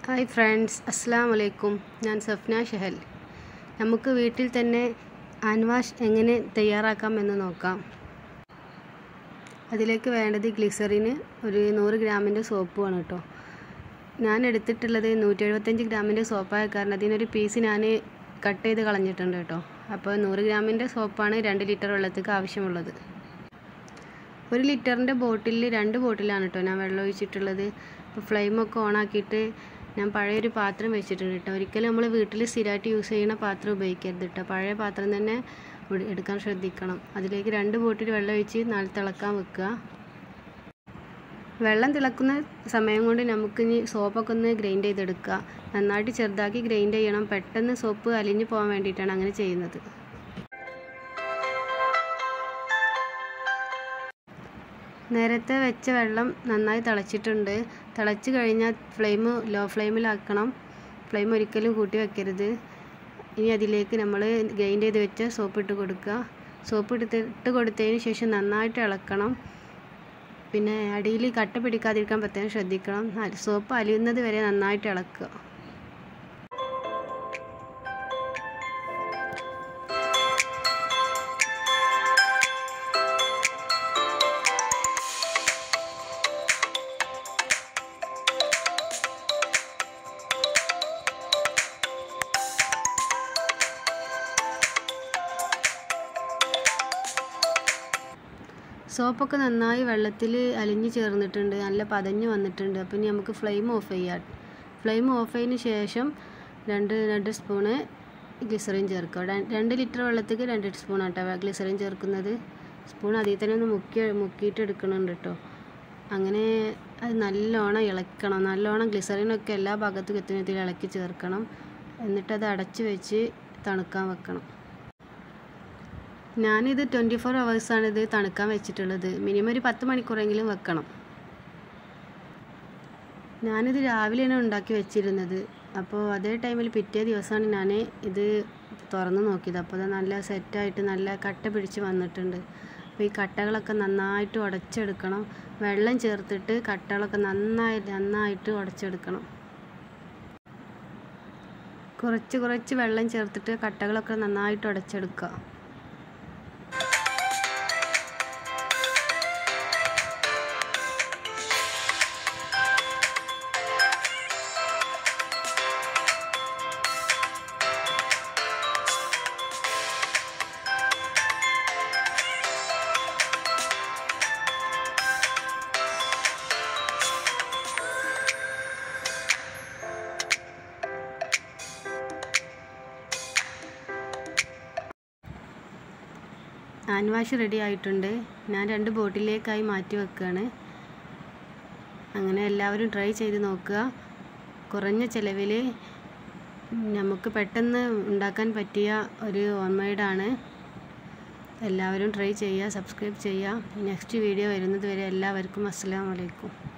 hi friends അസ്സാം വലൈക്കും ഞാൻ സഫ്ന ഷെഹൽ നമുക്ക് വീട്ടിൽ തന്നെ ഹാൻഡ് വാഷ് എങ്ങനെ തയ്യാറാക്കാം എന്ന് നോക്കാം അതിലേക്ക് വേണ്ടത് ഗ്ലിസറിന് ഒരു നൂറ് ഗ്രാമിൻ്റെ സോപ്പുമാണ് കേട്ടോ ഞാൻ എടുത്തിട്ടുള്ളത് നൂറ്റി എഴുപത്തഞ്ച് ഗ്രാമിൻ്റെ സോപ്പായ കാരണം അതിനൊരു പീസ് ഞാൻ കട്ട് ചെയ്ത് കളഞ്ഞിട്ടുണ്ട് കേട്ടോ അപ്പോൾ നൂറ് ഗ്രാമിൻ്റെ സോപ്പാണ് രണ്ട് ലിറ്റർ വെള്ളത്തേക്ക് ആവശ്യമുള്ളത് ഒരു ലിറ്ററിൻ്റെ ബോട്ടിലിൽ രണ്ട് ബോട്ടിലാണ് കേട്ടോ ഞാൻ വെള്ളം ഒഴിച്ചിട്ടുള്ളത് ഇപ്പോൾ ഫ്ലെയിമൊക്കെ ഓണാക്കിയിട്ട് ഞാൻ പഴയൊരു പാത്രം വെച്ചിട്ടുണ്ട് കേട്ടോ ഒരിക്കലും നമ്മൾ വീട്ടിൽ സ്ഥിരമായിട്ട് യൂസ് ചെയ്യുന്ന പാത്രം ഉപയോഗിക്കരുത് കേട്ടോ പഴയ പാത്രം തന്നെ ഉട്- എടുക്കാൻ ശ്രദ്ധിക്കണം അതിലേക്ക് രണ്ട് ബോട്ടിൽ വെള്ളം ഒഴിച്ച് നാല് തിളക്കാൻ വെക്കുക വെള്ളം തിളക്കുന്ന സമയം കൊണ്ട് നമുക്ക് ഇനി സോപ്പൊക്കെ ഒന്ന് ഗ്രൈൻഡ് ചെയ്തെടുക്കുക നന്നായിട്ട് ചെറുതാക്കി ഗ്രൈൻഡ് ചെയ്യണം പെട്ടെന്ന് സോപ്പ് അലിഞ്ഞു പോകാൻ വേണ്ടിയിട്ടാണ് അങ്ങനെ ചെയ്യുന്നത് നേരത്തെ വെച്ച വെള്ളം നന്നായി തിളച്ചിട്ടുണ്ട് തിളച്ച് കഴിഞ്ഞാൽ ഫ്ലെയിം ലോ ഫ്ലെയിമിലാക്കണം ഫ്ലെയിം ഒരിക്കലും കൂട്ടി വെക്കരുത് ഇനി അതിലേക്ക് നമ്മൾ ഗ്രൈൻഡ് ചെയ്ത് വെച്ച സോപ്പ് ഇട്ട് കൊടുക്കുക സോപ്പ് ഇട്ട് ഇട്ട് കൊടുത്തതിന് ശേഷം നന്നായിട്ട് ഇളക്കണം പിന്നെ അടിയിൽ കട്ട പിടിക്കാതിരിക്കാൻ പ്രത്യേകം ശ്രദ്ധിക്കണം സോപ്പ് അലിയുന്നത് വരെ നന്നായിട്ട് ഇളക്കുക സോപ്പൊക്കെ നന്നായി വെള്ളത്തിൽ അലിഞ്ഞ് ചേർന്നിട്ടുണ്ട് നല്ല പതഞ്ഞ് വന്നിട്ടുണ്ട് അപ്പം ഇനി നമുക്ക് ഫ്ലെയിം ഓഫ് ചെയ്യാം ഫ്ലെയിം ഓഫ് ചെയ്തതിന് ശേഷം രണ്ട് രണ്ട് സ്പൂണ് ഗ്ലിസറിൻ ചേർക്കുക ര- രണ്ട് ലിറ്റർ വെള്ളത്തേക്ക് രണ്ട് സ്പൂൺ ആട്ടോ ഗ്ലിസറിൻ ചേർക്കുന്നത് സ്പൂൺ അതിൽ തന്നെ ഒന്ന് മുക്കി മുക്കിയിട്ട് എടുക്കണുണ്ട് കേട്ടോ അങ്ങനെ അത് നല്ലോണം ഇളക്കണം നല്ലോണം ഗ്ലിസറിനൊക്കെ എല്ലാ ഭാഗത്തും എത്തുന്ന രീതിയിൽ ഇളക്കി ചേർക്കണം എന്നിട്ടത് അടച്ച് വെച്ച് തണുക്കാൻ വെക്കണം ഞാനിത് ട്വൻറ്റി ഫോർ അവേഴ്സാണ് ഇത് തണുക്കാൻ വെച്ചിട്ടുള്ളത് മിനിമം ഒരു പത്ത് മണിക്കൂറെങ്കിലും വെക്കണം ഞാനിത് രാവിലെയാണ് ഉണ്ടാക്കി വെച്ചിരുന്നത് അപ്പോൾ അതേ ടൈമിൽ പിറ്റേ ദിവസമാണ് ഞാൻ ഇത് തുറന്ന് നോക്കിയത് അപ്പോൾ അത് നല്ല സെറ്റായിട്ട് നല്ല കട്ട പിടിച്ച് വന്നിട്ടുണ്ട് അപ്പോൾ ഈ കട്ടകളൊക്കെ നന്നായിട്ട് ഉടച്ചെടുക്കണം വെള്ളം ചേർത്തിട്ട് കട്ടകളൊക്കെ നന്നായി നന്നായിട്ട് ഉടച്ചെടുക്കണം കുറച്ച് കുറച്ച് വെള്ളം ചേർത്തിട്ട് കട്ടകളൊക്കെ നന്നായിട്ട് ഉടച്ചെടുക്കുക ഹാൻഡ് വാഷ് റെഡി ആയിട്ടുണ്ട് ഞാൻ രണ്ട് ബോട്ടിലേക്കായി മാറ്റി വെക്കുകയാണ് അങ്ങനെ എല്ലാവരും ട്രൈ ചെയ്ത് നോക്കുക കുറഞ്ഞ ചിലവിൽ നമുക്ക് പെട്ടെന്ന് ഉണ്ടാക്കാൻ പറ്റിയ ഒരു ഓൺമൈഡാണ് എല്ലാവരും ട്രൈ ചെയ്യുക സബ്സ്ക്രൈബ് ചെയ്യുക നെക്സ്റ്റ് വീഡിയോ വരുന്നത് വരെ എല്ലാവർക്കും അസ്സാം വലൈക്കും